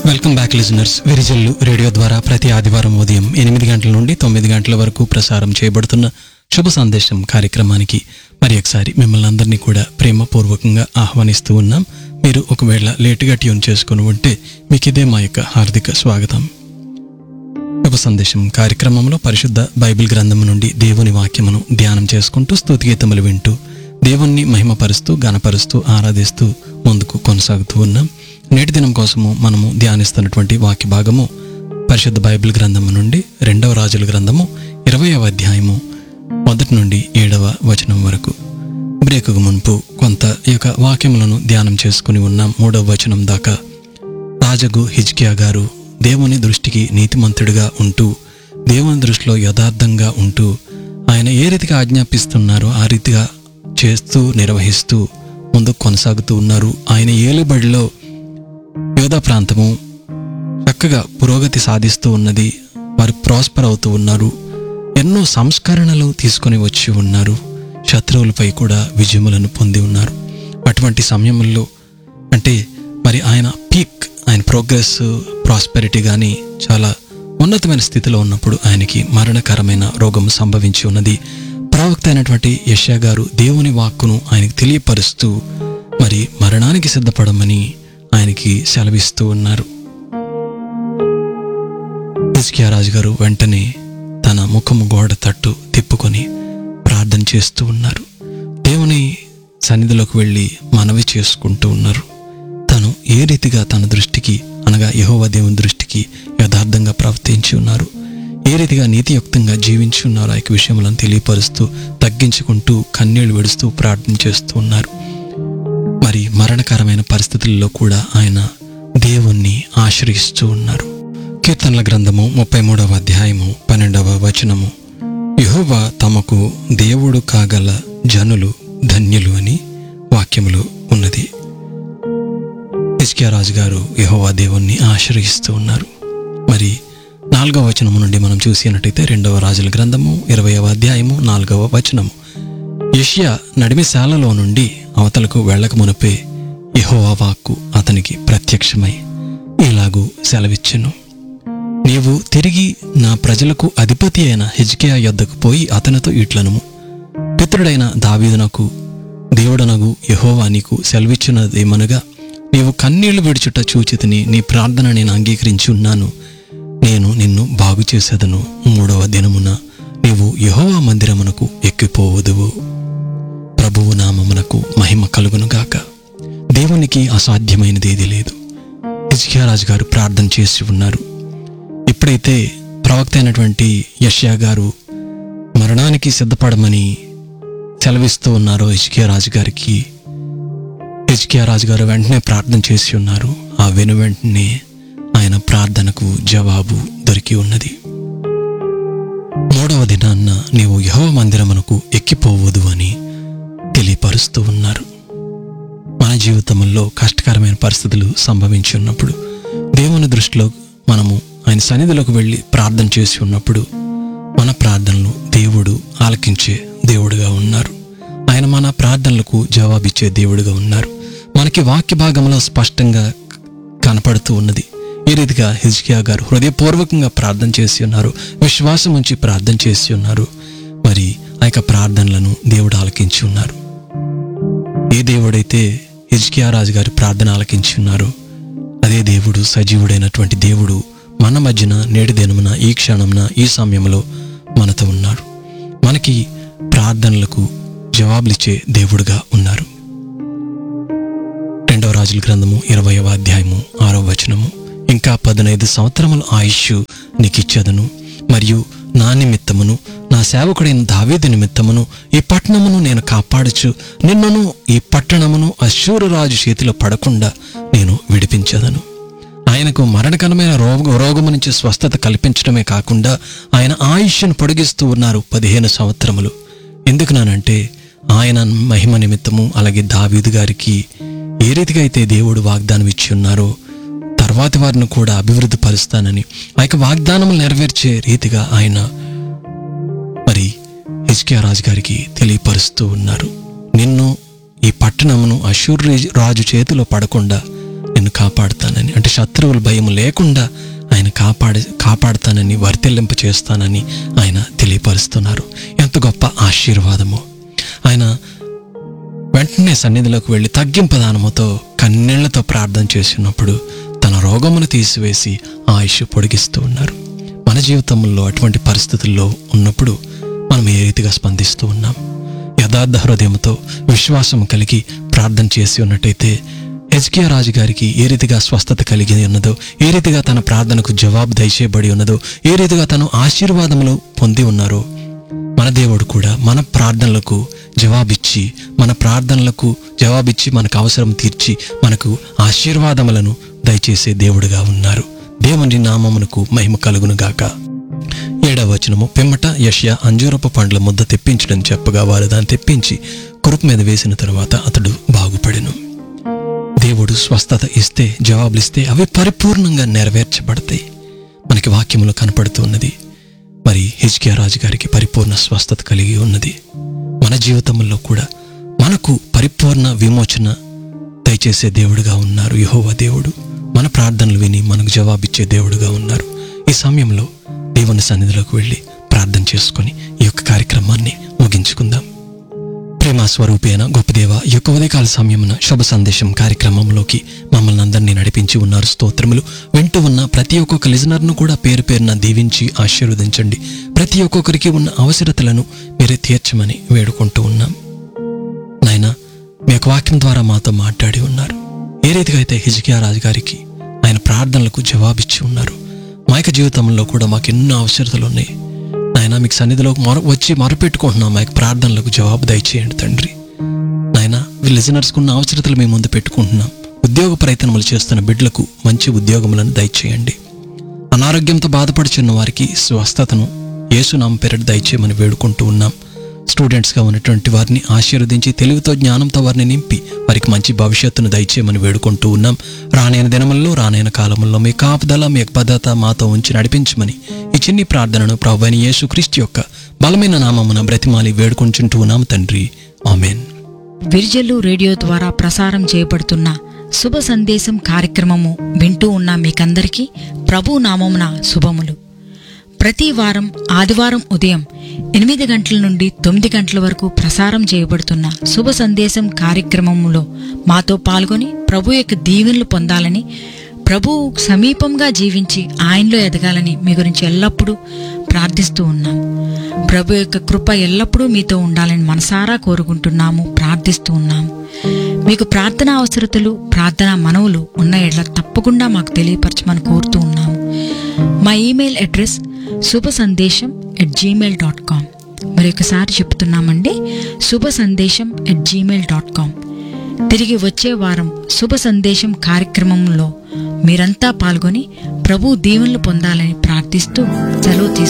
Welcome back listeners Virijallu radio ద్వారా ప్రతి ఆదివారం ఉదయం ఎనిమిది గంటల నుండి తొమ్మిది గంటల వరకు ప్రసారం చేయబడుతున్న శుభ సందేశం కార్యక్రమానికి మరి ఒకసారి మిమ్మల్ని అందరినీ కూడా ప్రేమపూర్వకంగా ఆహ్వానిస్తూ ఉన్నాం మీరు ఒకవేళ లేటుగా ట్యూన్ చేసుకుని ఉంటే మీకు ఇదే మా యొక్క హార్దిక స్వాగతం శుభ సందేశం కార్యక్రమంలో పరిశుద్ధ బైబిల్ గ్రంథం నుండి దేవుని వాక్యమును ధ్యానం చేసుకుంటూ స్తుతిగీతములు వింటూ దేవుణ్ణి మహిమపరుస్తూ గణపరుస్తూ ఆరాధిస్తూ ముందుకు కొనసాగుతూ ఉన్నాం నేటి దినం కోసము మనము ధ్యానిస్తున్నటువంటి వాక్య భాగము పరిశుద్ధ బైబిల్ గ్రంథము నుండి రెండవ రాజుల గ్రంథము ఇరవయవ అధ్యాయము మొదటి నుండి ఏడవ వచనం వరకు బ్రేకుకు మున్పు కొంత ఈ యొక్క వాక్యములను ధ్యానం చేసుకుని ఉన్నాం మూడవ వచనం దాకా రాజగు హిజ్కియా గారు దేవుని దృష్టికి నీతిమంతుడిగా ఉంటూ దేవుని దృష్టిలో యథార్థంగా ఉంటూ ఆయన ఏ రీతిగా ఆజ్ఞాపిస్తున్నారో ఆ రీతిగా చేస్తూ నిర్వహిస్తూ ముందుకు కొనసాగుతూ ఉన్నారు ఆయన ఏలుబడిలో యోధా ప్రాంతము చక్కగా పురోగతి సాధిస్తూ ఉన్నది వారు ప్రాస్పర్ అవుతూ ఉన్నారు ఎన్నో సంస్కరణలు తీసుకొని వచ్చి ఉన్నారు శత్రువులపై కూడా విజయములను పొంది ఉన్నారు అటువంటి సమయంలో అంటే మరి ఆయన పీక్ ఆయన ప్రోగ్రెస్ ప్రాస్పెరిటీ కానీ చాలా ఉన్నతమైన స్థితిలో ఉన్నప్పుడు ఆయనకి మరణకరమైన రోగం సంభవించి ఉన్నది ప్రవక్త అయినటువంటి యష్యా గారు దేవుని వాక్కును ఆయనకి తెలియపరుస్తూ మరి మరణానికి సిద్ధపడమని ఆయనకి సెలవిస్తూ ఉన్నారు హిజ్కియా రాజు గారు వెంటనే తన ముఖము గోడ తట్టు తిప్పుకొని ప్రార్థన చేస్తూ ఉన్నారు దేవుని సన్నిధిలోకి వెళ్ళి మనవి చేసుకుంటూ ఉన్నారు తను ఏ రీతిగా తన దృష్టికి అనగా యహోవ దేవుని దృష్టికి యథార్థంగా ప్రవర్తించి ఉన్నారు ఏ రీతిగా నీతియుక్తంగా జీవించి ఉన్నారు ఆ యొక్క విషయములను తెలియపరుస్తూ తగ్గించుకుంటూ కన్నీళ్లు విడుస్తూ ప్రార్థన చేస్తూ ఉన్నారు మరి మరణకరమైన పరిస్థితుల్లో కూడా ఆయన దేవుణ్ణి ఆశ్రయిస్తూ ఉన్నారు కీర్తనల గ్రంథము ముప్పై మూడవ అధ్యాయము పన్నెండవ వచనము యెహోవా తమకు దేవుడు కాగల జనులు ధన్యులు అని వాక్యములో ఉన్నది హిజ్కియా రాజు గారు యెహోవా దేవుణ్ణి ఆశ్రయిస్తూ ఉన్నారు మరి నాలుగవ వచనము నుండి మనం చూసినట్టయితే రెండవ రాజుల గ్రంథము ఇరవయవ అధ్యాయము నాలుగవ వచనము యష్యా నడిమిశాలలో నుండి అవతలకు వెళ్ళక మునిపే యెహోవా వాక్కు అతనికి ప్రత్యక్షమై ఇలాగూ సెలవిచ్చెను నీవు తిరిగి నా ప్రజలకు అధిపతి అయిన హిజ్కియా యొద్దకు పోయి అతనితో ఇట్లనుము పితృడైన దావీదునకు దేవుడనగు యెహోవా నీకు సెలవిచ్చినదేమనగా నీవు కన్నీళ్లు విడుచుట చూచితిని నీ ప్రార్థన నేను అంగీకరించి ఉన్నాను నేను నిన్ను బాగు చేసేదను మూడవ దినమున నీవు యెహోవా మందిరమునకు ఎక్కిపోవదువు ప్రభువు నామమునకు మహిమ కలుగునుగాక దేవునికి అసాధ్యమైనది ఏది లేదు రాజు గారు ప్రార్థన చేసి ఉన్నారు ఎప్పుడైతే ప్రవక్త అయినటువంటి యష్యా గారు మరణానికి సిద్ధపడమని సెలవిస్తూ ఉన్నారో ఇజ్కియా రాజు గారికి ఇజ్కియా రాజు గారు వెంటనే ప్రార్థన చేసి ఉన్నారు ఆ వెను వెంటనే ఆయన ప్రార్థనకు జవాబు దొరికి ఉన్నది మూడవ దినాన్న నీవు యహోవ మందిరమునకు ఎక్కిపోవదు అని తెలియపరుస్తూ ఉన్నారు మన జీవితంలో కష్టకరమైన పరిస్థితులు సంభవించి ఉన్నప్పుడు దేవుని దృష్టిలో మనము ఆయన సన్నిధిలోకి వెళ్ళి ప్రార్థన చేసి ఉన్నప్పుడు మన ప్రార్థనలు దేవుడు ఆలకించే దేవుడుగా ఉన్నారు ఆయన మన ప్రార్థనలకు జవాబిచ్చే దేవుడుగా ఉన్నారు మనకి వాక్య భాగంలో స్పష్టంగా కనపడుతూ ఉన్నది ఈ రీతిగా హిజ్కియా గారు హృదయపూర్వకంగా ప్రార్థన చేసి ఉన్నారు విశ్వాసం ఉంచి ప్రార్థన చేసి ఉన్నారు మరి ఆ యొక్క ప్రార్థనలను దేవుడు ఆలకించి ఉన్నారు ఏ దేవుడైతే హిజ్కియా రాజు గారి ప్రార్థన ఆలకించి ఉన్నారో అదే దేవుడు సజీవుడైనటువంటి దేవుడు మన మధ్యన నేటి దినమున ఈ క్షణమున ఈ సమయంలో మనతో ఉన్నాడు మనకి ప్రార్థనలకు జవాబులిచ్చే దేవుడుగా ఉన్నారు రెండవ రాజుల గ్రంథము ఇరవయవ అధ్యాయము ఆరవ వచనము ఇంకా పదునైదు సంవత్సరముల ఆయుష్ నీకిచ్చదను మరియు నా నిమిత్తమును నా సేవకుడైన దావీదు నిమిత్తమును ఈ పట్టణమును నేను కాపాడుచు నిన్నను ఈ పట్టణమును అశూరు రాజు చేతిలో పడకుండా నేను విడిపించదను ఆయనకు మరణకరమైన రోగ రోగము నుంచి స్వస్థత కల్పించడమే కాకుండా ఆయన ఆయుష్ను పొడిగిస్తూ ఉన్నారు పదిహేను సంవత్సరములు ఎందుకునానంటే ఆయన మహిమ నిమిత్తము అలాగే దావీదు గారికి ఏ రీతిగా అయితే దేవుడు వాగ్దానం ఇచ్చి ఉన్నారో తర్వాతి వారిని కూడా అభివృద్ధి పరుస్తానని ఆ యొక్క వాగ్దానం నెరవేర్చే రీతిగా ఆయన మరి హిజ్కియా రాజు గారికి తెలియపరుస్తూ ఉన్నారు నిన్ను ఈ పట్టణమును అశూర్ రాజు చేతిలో పడకుండా నిన్ను కాపాడుతానని అంటే శత్రువుల భయం లేకుండా ఆయన కాపాడి కాపాడుతానని వర్తిల్లింప చేస్తానని ఆయన తెలియపరుస్తున్నారు ఎంత గొప్ప ఆశీర్వాదము ఆయన వెంటనే సన్నిధిలోకి వెళ్ళి తగ్గింపదానముతో కన్నీళ్లతో ప్రార్థన చేసినప్పుడు తన రోగమును తీసివేసి ఆయుష్ పొడిగిస్తూ ఉన్నారు మన జీవితంలో అటువంటి పరిస్థితుల్లో ఉన్నప్పుడు మనం ఏ రీతిగా స్పందిస్తూ ఉన్నాం యథార్థ హృదయంతో విశ్వాసం కలిగి ప్రార్థన చేసి ఉన్నట్టయితే హెచ్కియా రాజు గారికి ఏ రీతిగా స్వస్థత కలిగి ఉన్నదో ఏ రీతిగా తన ప్రార్థనకు జవాబు దయచేయబడి ఉన్నదో ఏ రీతిగా తను ఆశీర్వాదములు పొంది ఉన్నారో మన దేవుడు కూడా మన ప్రార్థనలకు జవాబిచ్చి మన ప్రార్థనలకు జవాబిచ్చి మనకు అవసరం తీర్చి మనకు ఆశీర్వాదములను దయచేసే దేవుడుగా ఉన్నారు దేవుని నామమునకు మహిమ కలుగును గాక ఏడవ వచనము పిమ్మట యష్యా అంజూరపు పండ్ల ముద్ద తెప్పించడం చెప్పగా వారు దాన్ని తెప్పించి కురుపు మీద వేసిన తరువాత అతడు బాగుపడెను దేవుడు స్వస్థత ఇస్తే జవాబులిస్తే అవి పరిపూర్ణంగా నెరవేర్చబడతాయి మనకి వాక్యములో కనపడుతున్నది మరి హెచ్కే రాజు గారికి పరిపూర్ణ స్వస్థత కలిగి ఉన్నది మన జీవితంలో కూడా మనకు పరిపూర్ణ విమోచన దయచేసే దేవుడుగా ఉన్నారు యహోవా దేవుడు మన ప్రార్థనలు విని మనకు జవాబిచ్చే దేవుడుగా ఉన్నారు ఈ సమయంలో దేవుని సన్నిధిలోకి వెళ్ళి ప్రార్థన చేసుకొని ఈ యొక్క కార్యక్రమాన్ని ముగించుకుందాం ప్రేమ స్వరూపేణ గొప్ప దేవ ఈ యొక్క ఉదయకాల సమయమున శుభ సందేశం కార్యక్రమంలోకి మమ్మల్ని అందరినీ నడిపించి ఉన్నారు స్తోత్రములు వింటూ ఉన్న ప్రతి ఒక్కొక్క లిజనర్ను కూడా పేరు పేరున దీవించి ఆశీర్వదించండి ప్రతి ఒక్కొక్కరికి ఉన్న అవసరతలను మీరే తీర్చమని వేడుకుంటూ ఉన్నాం నాయనా మీ యొక్క వాక్యం ద్వారా మాతో మాట్లాడి ఉన్నారు ఏ రీతిగా అయితే హిజ్కియా రాజు గారికి ఆయన ప్రార్థనలకు జవాబిచ్చి ఉన్నారు మా యొక్క జీవితంలో కూడా మాకు ఎన్నో అవసరతలు ఉన్నాయి నాయన మీకు సన్నిధిలో మొర వచ్చి మొరపెట్టుకుంటున్నాం మా యొక్క ప్రార్థనలకు జవాబు దయచేయండి తండ్రి నాయన లిజనర్స్కు ఉన్న అవసరతలు మేము ముందు పెట్టుకుంటున్నాం ఉద్యోగ ప్రయత్నములు చేస్తున్న బిడ్డలకు మంచి ఉద్యోగములను దయచేయండి అనారోగ్యంతో బాధపడుచున్న వారికి స్వస్థతను యేసునామ పేరిట దయచేయమని వేడుకుంటూ ఉన్నాం స్టూడెంట్స్గా ఉన్నటువంటి వారిని ఆశీర్వదించి తెలివితో జ్ఞానంతో వారిని నింపి వారికి మంచి భవిష్యత్తును దయచేయమని వేడుకుంటూ ఉన్నాం రానైన దినముల్లో రానైన కాలంలో మీ కాపుదల మీ యొక్క భద్రత మాతో ఉంచి నడిపించమని ఈ చిన్ని ప్రార్థనను ప్రభుని యేసుక్రీస్తు యొక్క బలమైన నామమున బ్రతిమాలి వేడుకుంటుంటూ ఉన్నాం తండ్రి ఆమెన్ విర్జలు రేడియో ద్వారా ప్రసారం చేయబడుతున్న శుభ సందేశం కార్యక్రమము వింటూ ఉన్న మీకందరికీ ప్రభు నామమున శుభములు ప్రతి వారం ఆదివారం ఉదయం ఎనిమిది గంటల నుండి తొమ్మిది గంటల వరకు ప్రసారం చేయబడుతున్న శుభ సందేశం కార్యక్రమములో మాతో పాల్గొని ప్రభు యొక్క దీవెనలు పొందాలని ప్రభు సమీపంగా జీవించి ఆయనలో ఎదగాలని మీ గురించి ఎల్లప్పుడూ ప్రార్థిస్తూ ఉన్నాం ప్రభు యొక్క కృప ఎల్లప్పుడూ మీతో ఉండాలని మనసారా కోరుకుంటున్నాము ప్రార్థిస్తూ ఉన్నాము మీకు ప్రార్థన అవసరతలు ప్రార్థన మనవులు ఉన్న ఎడ్ల తప్పకుండా మాకు తెలియపరచమని కోరుతూ ఉన్నాము మా ఈమెయిల్ అడ్రస్ శుభ సందేశం ఎట్ జీమెయిల్ డాట్ కామ్ మరి ఒకసారి చెప్తున్నామండి శుభ సందేశం ఎట్ జీమెయిల్ డాట్ కామ్ తిరిగి వచ్చే వారం శుభ సందేశం కార్యక్రమంలో మీరంతా పాల్గొని ప్రభు దీవెనలు పొందాలని ప్రార్థిస్తూ సెలవు తీసుకుంటున్నాను.